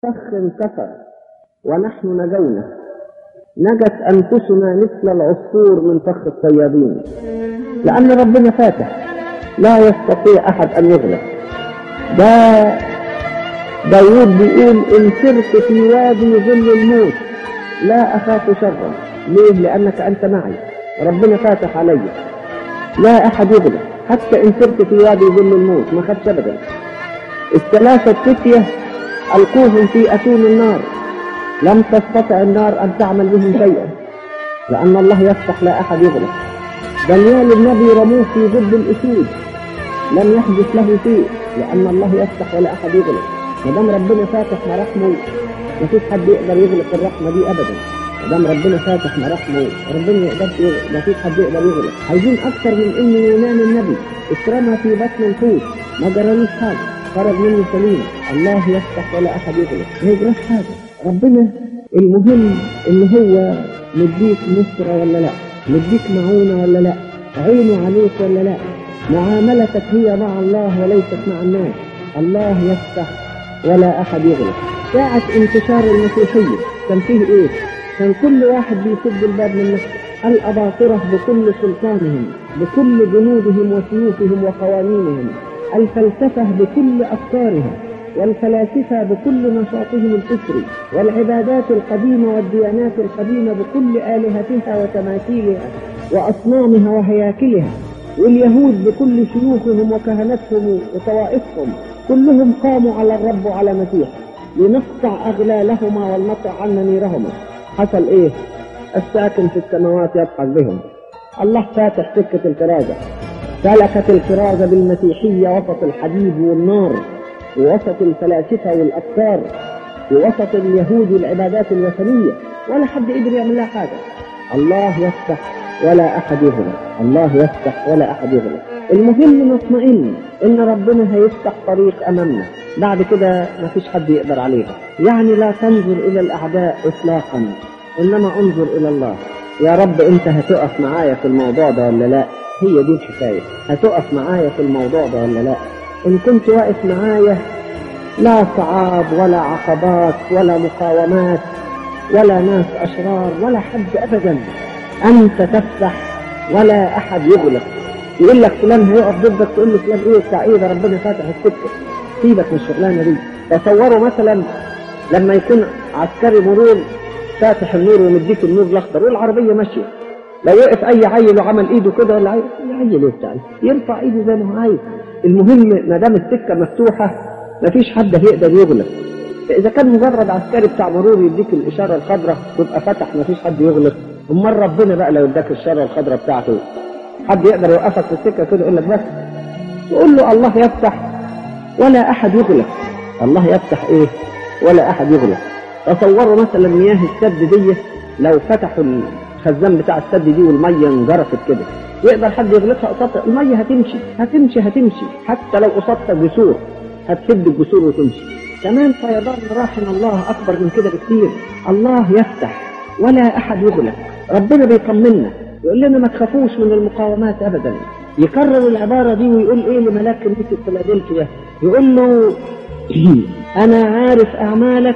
فخ انكسر ونحن نجونا نجت أنفسنا مثل العصفور من فخ الصيادين لأن ربنا فاتح لا يستطيع أحد أن يغلق ده داود بيقول إن سرت في وادي ظل الموت لا أخاف شرا ليه؟ لأنك أنت معي ربنا فاتح علي لا أحد يغلق حتى إن سرت في وادي ظل الموت ما خدش أبدا الثلاثة فتية ألقوهم في أتون النار لم تستطع النار أن تعمل بهم شيئا لأن الله يفتح لا أحد يغلق دانيال النبي رموه في ضد الأسود لم يحدث له شيء لأن الله يفتح ولا أحد يغلق ما دام ربنا فاتح مراحمه ما فيش حد يقدر يغلق الرحمة دي أبدا ما دام ربنا فاتح مراحمه ربنا ما يقدرش يغلق ما فيش حد يقدر يغلق عايزين أكثر من إن يونان النبي اترمى في بطن الحوت ما جرالوش حاجة خرج منه سليم الله يفتح ولا أحد يغلق ما يجراش حاجة ربنا المهم إن هو مديك نصرة ولا لا مديك معونة ولا لا عينه عليك ولا لا معاملتك هي مع الله وليست مع الناس الله يفتح ولا أحد يغلق ساعة انتشار المسيحية كان فيه إيه؟ كان كل واحد بيسد الباب من نفسه الأباطرة بكل سلطانهم بكل جنودهم وسيوفهم وقوانينهم الفلسفة بكل أفكارها والفلاسفة بكل نشاطهم الفكري والعبادات القديمة والديانات القديمة بكل آلهتها وتماثيلها وأصنامها وهياكلها واليهود بكل شيوخهم وكهنتهم وطوائفهم كلهم قاموا على الرب وعلى مسيح لنقطع أغلالهما ولنقطع عنا نيرهما حصل إيه؟ الساكن في السماوات يبحث بهم الله فاتح سكة الكرازة سلكت الكرازة بالمسيحية وسط الحديد والنار ووسط الفلاسفة والأفكار ووسط اليهود والعبادات الوثنية ولا حد قدر يعمل لها حاجة الله يفتح ولا أحد يغلق الله يفتح ولا أحد يغلق المهم نطمئن إن ربنا هيفتح طريق أمامنا بعد كده ما فيش حد يقدر عليها يعني لا تنظر إلى الأعداء إطلاقا إنما انظر إلى الله يا رب أنت هتقف معايا في الموضوع ده ولا لا هي دي الحكاية هتقف معايا في الموضوع ده ولا لا إن كنت واقف معايا لا صعاب ولا عقبات ولا مقاومات ولا ناس أشرار ولا حد أبدا أنت تفتح ولا أحد يغلق يقول لك فلان هيقف ضدك تقول له فلان إيه بتاع إيه ده ربنا فاتح السكة سيبك من الشغلانة دي تصوروا مثلا لما يكون عسكري مرور فاتح النور ومديك النور الأخضر والعربية ماشية لو وقف أي عيل وعمل إيده كده ولا عيل عيل إيه بتاع يرفع إيده زي ما هو عايز المهم ما دام السكة مفتوحة مفيش حد هيقدر يغلق إذا كان مجرد عسكري بتاع مرور يديك الإشارة الخضراء تبقى فتح مفيش حد يغلق أمال ربنا بقى لو اداك الإشارة الخضراء بتاعته حد يقدر يوقفك في السكة كده يقول لك بس تقول له الله يفتح ولا أحد يغلق الله يفتح إيه ولا أحد يغلق تصوروا مثلا مياه السد دي لو فتحوا الخزان بتاع السد دي والمية انجرفت كده يقدر حد يغلقها قصادها المية هتمشي هتمشي هتمشي حتى لو قصادها جسور هتسد الجسور وتمشي كمان فيضان مراحم الله أكبر من كده بكثير الله يفتح ولا أحد يغلق ربنا بيطمنا يقول لنا ما تخافوش من المقاومات أبدا يكرر العبارة دي ويقول إيه لملاك كنيسة فيلادلفيا يقول له أنا عارف أعمالك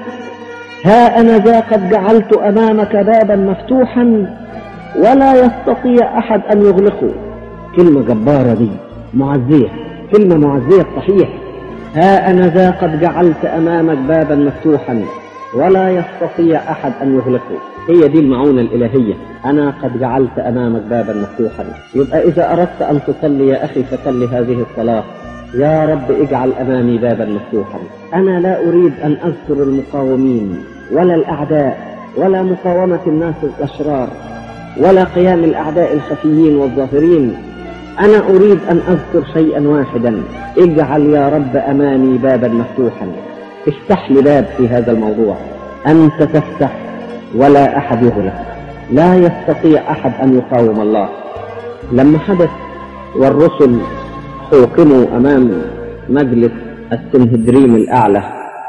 ها أنا ذا قد جعلت أمامك بابا مفتوحا ولا يستطيع أحد أن يغلقه كلمة جبارة دي معزية كلمة معزية صحيح ها أنا ذا قد جعلت أمامك بابا مفتوحا ولا يستطيع أحد أن يغلقه هي دي المعونة الإلهية أنا قد جعلت أمامك بابا مفتوحا يبقى إذا أردت أن تصلي يا أخي فصل هذه الصلاة يا رب اجعل أمامي بابا مفتوحا أنا لا أريد أن أذكر المقاومين ولا الأعداء ولا مقاومة الناس الأشرار ولا قيام الأعداء الخفيين والظاهرين أنا أريد أن أذكر شيئا واحدا اجعل يا رب أمامي بابا مفتوحا افتح لي باب في هذا الموضوع أنت تفتح ولا أحد يغلق لا يستطيع أحد أن يقاوم الله لما حدث والرسل حوكموا أمام مجلس السنهدريم الأعلى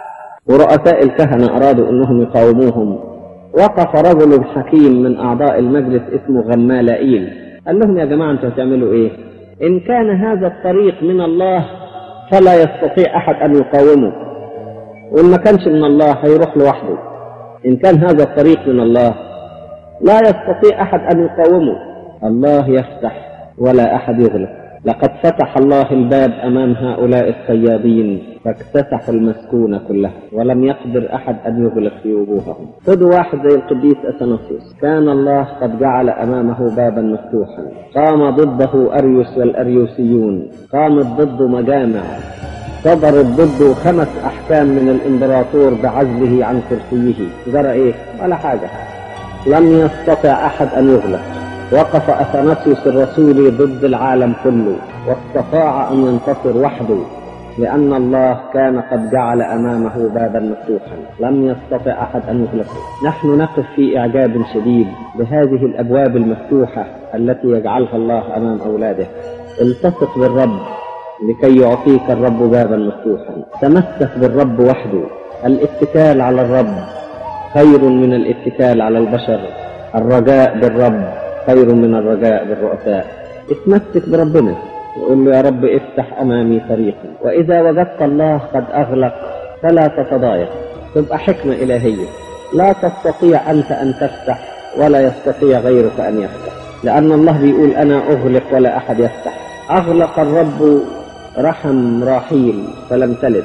ورؤساء الكهنة أرادوا أنهم يقاوموهم وقف رجل حكيم من أعضاء المجلس اسمه غمالائيل قال لهم يا جماعة أنتوا هتعملوا إيه إن كان هذا الطريق من الله فلا يستطيع أحد أن يقاومه وإن ما كانش من الله هيروح لوحده إن كان هذا الطريق من الله لا يستطيع أحد أن يقاومه الله يفتح ولا أحد يغلق لقد فتح الله الباب أمام هؤلاء الصيادين فاكتسحوا المسكونة كلها ولم يقدر أحد أن يغلق في وجوههم خذوا واحد زي القديس أثناسيوس كان الله قد جعل أمامه بابا مفتوحا قام ضده أريوس والأريوسيون قامت ضده مجامع صدرت ضده خمس أحكام من الإمبراطور بعزله عن كرسيه جرى إيه ولا حاجة لم يستطع أحد أن يغلق وقف أثناسيوس الرسولي ضد العالم كله واستطاع أن ينتصر وحده لأن الله كان قد جعل أمامه بابا مفتوحا لم يستطع أحد أن يغلقه نحن نقف في إعجاب شديد بهذه الأبواب المفتوحة التي يجعلها الله أمام أولاده التصق بالرب لكي يعطيك الرب بابا مفتوحا تمسك بالرب وحده الاتكال على الرب خير من الاتكال على البشر الرجاء بالرب خير من الرجاء بالرؤساء اتمسك بربنا وقول له يا رب افتح امامي طريقا واذا وجدت الله قد اغلق فلا تتضايق تبقى حكمه الهيه لا تستطيع انت ان تفتح ولا يستطيع غيرك ان يفتح لان الله بيقول انا اغلق ولا احد يفتح اغلق الرب رحم راحيل فلم تلد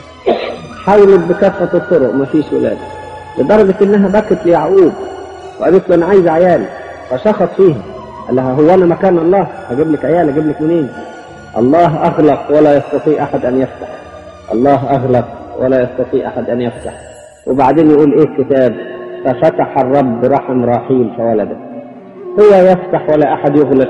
حاولت بكافه الطرق ما فيش ولاد لدرجه انها بكت ليعقوب وقالت له انا عايز عيال فشخط فيها قال لها هو انا مكان الله هجيب لك عيال اجيب لك منين الله اغلق ولا يستطيع احد ان يفتح الله اغلق ولا يستطيع احد ان يفتح وبعدين يقول ايه الكتاب ففتح الرب رحم راحيل فولدت هو يفتح ولا احد يغلق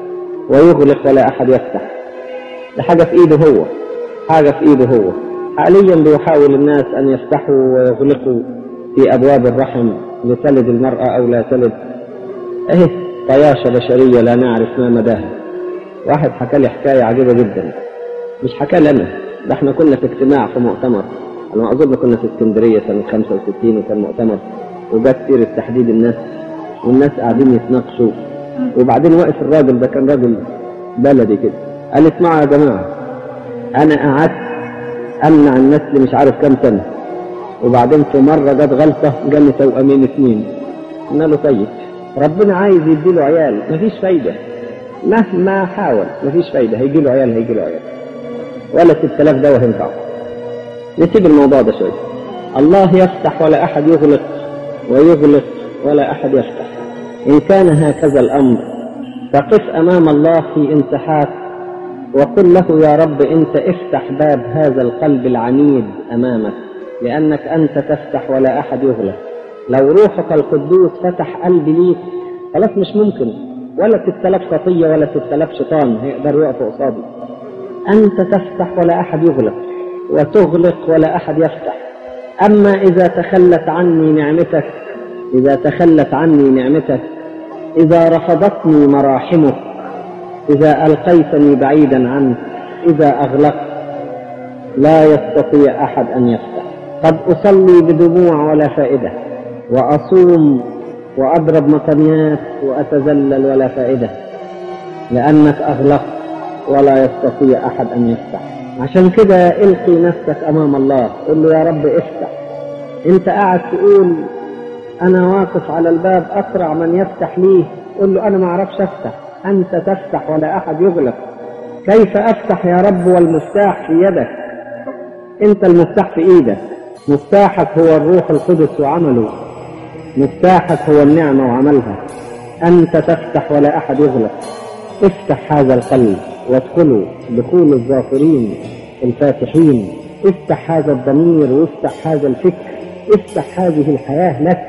ويغلق ولا احد يفتح ده حاجه في ايده هو حاجه في ايده هو حاليا بيحاول الناس ان يفتحوا ويغلقوا في ابواب الرحم لتلد المراه او لا تلد اهي طياشة بشرية لا نعرف ما مداها واحد حكى لي حكاية عجيبة جدا مش حكى لي أنا ده احنا كنا في اجتماع في مؤتمر على ما أظن كنا في اسكندرية سنة 65 وكان مؤتمر وجت سيرة تحديد الناس والناس قاعدين يتناقشوا وبعدين واقف الراجل ده كان راجل بلدي كده قال اسمعوا يا جماعة أنا قعدت أمنع النسل مش عارف كام سنة وبعدين في مرة جت غلطة جالي توأمين اثنين قلنا له طيب ربنا عايز يديله عيال مفيش فايدة مهما حاول مفيش فايدة هيجي له عيال هيجي له عيال ولا 6000 دواء هينفعه نسيب الموضوع ده شوية الله يفتح ولا أحد يغلق ويغلق ولا أحد يفتح إن كان هكذا الأمر فقف أمام الله في انسحاق وقل له يا رب أنت افتح باب هذا القلب العنيد أمامك لأنك أنت تفتح ولا أحد يغلق لو روحك القدوس فتح قلبي ليك خلاص مش ممكن ولا تتلف خطية ولا تتلف شيطان هيقدر يقف قصادي أنت تفتح ولا أحد يغلق وتغلق ولا أحد يفتح أما إذا تخلت عني نعمتك إذا تخلت عني نعمتك إذا رفضتني مراحمك إذا ألقيتني بعيدا عنك إذا أغلقت لا يستطيع أحد أن يفتح قد أصلي بدموع ولا فائدة وأصوم وأضرب مطنيات وأتذلل ولا فائدة لأنك أغلقت ولا يستطيع أحد أن يفتح عشان كده القي نفسك أمام الله قل له يا رب افتح أنت قاعد تقول أنا واقف على الباب أسرع من يفتح ليه قل له أنا ما أعرفش أفتح أنت تفتح ولا أحد يغلق كيف أفتح يا رب والمفتاح في يدك أنت المفتاح في إيدك مفتاحك هو الروح القدس وعمله مفتاحك هو النعمة وعملها أنت تفتح ولا أحد يغلق افتح هذا القلب وادخلوا دخول الظافرين الفاتحين افتح هذا الضمير وافتح هذا الفكر افتح هذه الحياة لك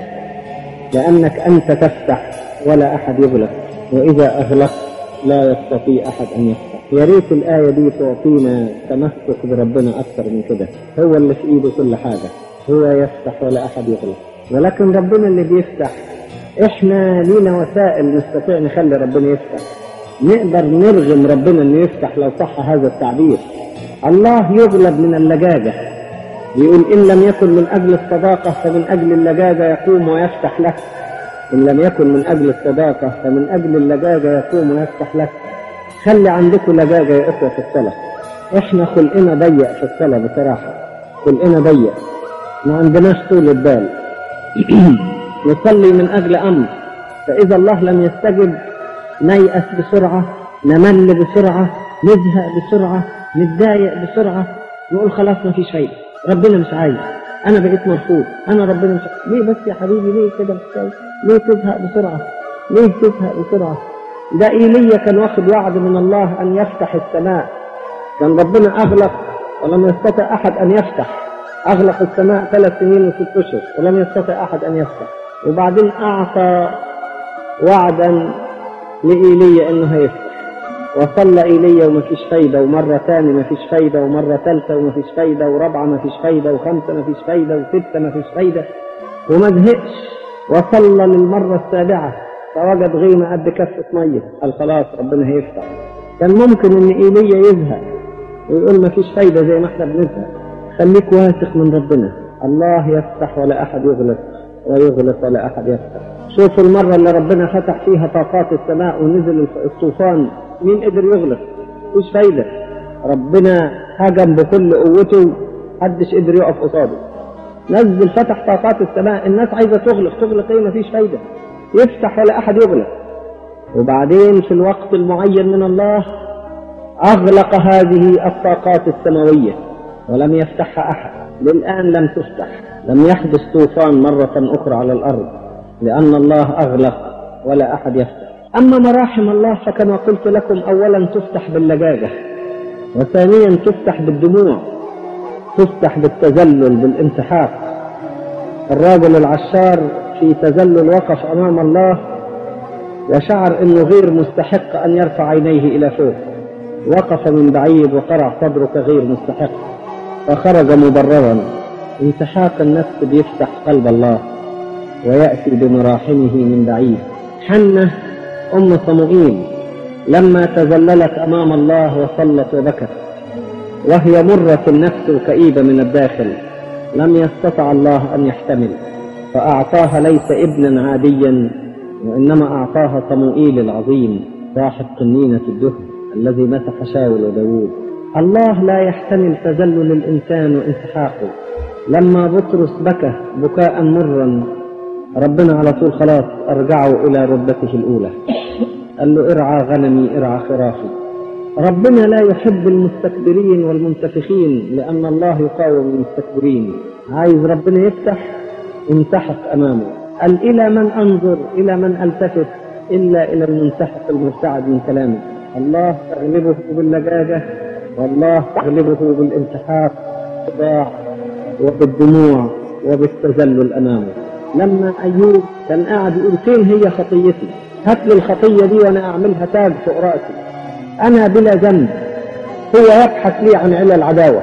لأنك أنت تفتح ولا أحد يغلق وإذا أغلقت لا يستطيع أحد أن يفتح يا ريت الآية دي تعطينا تمسك بربنا أكثر من كده هو اللي في إيده كل حاجة هو يفتح ولا أحد يغلق ولكن ربنا اللي بيفتح احنا لينا وسائل نستطيع نخلي ربنا يفتح نقدر نرغم ربنا انه يفتح لو صح هذا التعبير الله يغلب من اللجاجة يقول إن لم يكن من أجل الصداقة فمن أجل اللجاجة يقوم ويفتح لك إن لم يكن من أجل الصداقة فمن أجل اللجاجة يقوم ويفتح لك خلي عندكم لجاجة يا إخوة في الصلاة إحنا خلقنا ضيق في الصلاة بصراحة خلقنا ضيق ما عندناش طول البال نصلي من أجل أمر فإذا الله لم يستجب نيأس بسرعة نمل بسرعة نزهق بسرعة نتضايق بسرعة نقول خلاص ما فيش فايدة ربنا مش عايز أنا بقيت مرفوض أنا ربنا مش عايز ليه بس يا حبيبي ليه كده مش عايز ليه تزهق بسرعة ليه تزهق بسرعة ده إيليا كان واخد وعد من الله أن يفتح السماء كان ربنا أغلق ولم يستطع أحد أن يفتح أغلق السماء ثلاث سنين وست أشهر ولم يستطع أحد أن يفتح وبعدين أعطى وعدا لإيليا إنه هيفتح وصلى إيليا وما فيش فايدة ومرة تاني ما فيش فايدة ومرة ثالثة وما فيش فايدة ورابعة ما فيش فايدة وخمسة ما فيش فايدة وستة ما فيش فايدة وما زهقش وصلى للمرة السابعة فوجد غيمة قد كفة مية قال خلاص ربنا هيفتح كان ممكن إن إيليا يزهق ويقول ما فيش فايدة زي ما احنا بنزهق خليك واثق من ربنا الله يفتح ولا أحد يغلق ويغلق ولا أحد يفتح شوف المرة اللي ربنا فتح فيها طاقات السماء ونزل الطوفان مين قدر يغلق مفيش فايدة ربنا هجم بكل قوته محدش قدر يقف قصاده نزل فتح طاقات السماء الناس عايزة تغلق تغلق ايه مفيش فايدة يفتح ولا أحد يغلق وبعدين في الوقت المعين من الله أغلق هذه الطاقات السماوية ولم يفتحها أحد للآن لم تفتح لم يحدث طوفان مرة أخرى على الأرض لأن الله أغلق ولا أحد يفتح أما مراحم الله فكما قلت لكم أولا تفتح باللجاجة وثانيا تفتح بالدموع تفتح بالتذلل بالانسحاق الراجل العشار في تذلل وقف أمام الله وشعر أنه غير مستحق أن يرفع عينيه إلى فوق وقف من بعيد وقرع صدره كغير مستحق فخرج مبررا انسحاق النفس بيفتح قلب الله ويأتي بمراحمه من بعيد حنة أم صموئيل لما تذللت أمام الله وصلت وبكت وهي مرة النفس وكئيبة من الداخل لم يستطع الله أن يحتمل فأعطاها ليس ابنا عاديا وإنما أعطاها صموئيل العظيم صاحب قنينة الدهن الذي مسح شاول وداود الله لا يحتمل تذلل الإنسان وانسحاقه لما بطرس بكى بكاء مرا ربنا على طول خلاص أرجعه إلى رتبته الأولى قال له ارعى غنمي ارعى خرافي ربنا لا يحب المستكبرين والمنتفخين لأن الله يقاوم المستكبرين عايز ربنا يفتح انسحق أمامه قال إلى من أنظر إلى من ألتفت إلا إلى المنسحق المرتعد من كلامه الله تغلبه باللجاجة والله تغلبه بالانسحاق بالضاع وبالدموع وبالتذلل أمامه لما أيوب كان قاعد يقول فين هي خطيتي هات لي الخطية دي وأنا أعملها تاج فوق رأسي أنا بلا ذنب هو يبحث لي عن علل العداوة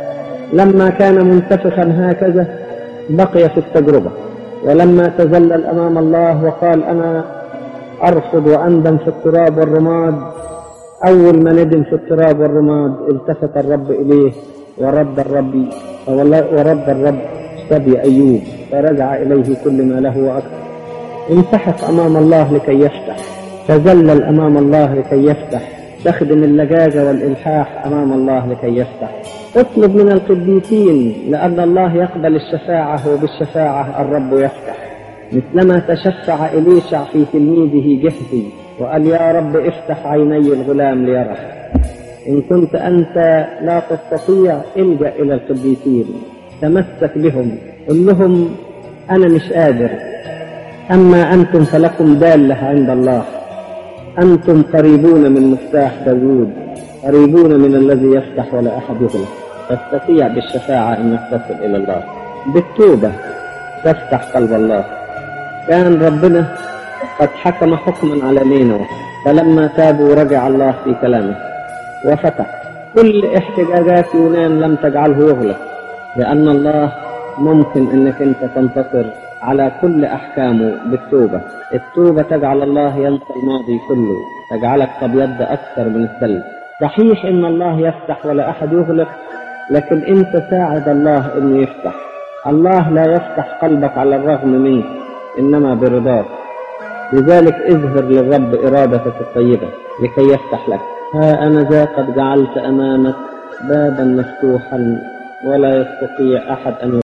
لما كان منتفخا هكذا بقي في التجربة ولما تذلل أمام الله وقال أنا أرفض وأندم في التراب والرماد أول ما ندم في التراب والرماد التفت الرب إليه ورد الرب ورد الرب سبي أيوب فرجع إليه كل ما له وأكثر انسحق أمام الله لكي يفتح تذلل أمام الله لكي يفتح استخدم اللجاجة والإلحاح أمام الله لكي يفتح اطلب من القديسين لأن الله يقبل الشفاعة وبالشفاعة الرب يفتح مثلما تشفع إليشع في تلميذه جهزي وقال يا رب افتح عيني الغلام ليرى إن كنت أنت لا تستطيع الجأ إلى القديسين تمسك بهم قل لهم أنا مش قادر أما أنتم فلكم دالة عند الله أنتم قريبون من مفتاح داوود قريبون من الذي يفتح ولا أحد يغلق تستطيع بالشفاعة أنك تصل إلى الله بالتوبة تفتح قلب الله كان ربنا قد حكم حكما على نينوى فلما تابوا رجع الله في كلامه وفتح كل احتجاجات يونان لم تجعله يغلق لأن الله ممكن أنك أنت تنتصر على كل أحكامه بالتوبة التوبة تجعل الله ينسى الماضي كله تجعلك تبيض أكثر من الثلج صحيح إن الله يفتح ولا أحد يغلق لكن أنت ساعد الله إنه يفتح الله لا يفتح قلبك على الرغم منك إنما برضاك لذلك اظهر للرب إرادتك الطيبة لكي يفتح لك ها أنا ذا قد جعلت أمامك بابا مفتوحا ولا يستطيع أحد أن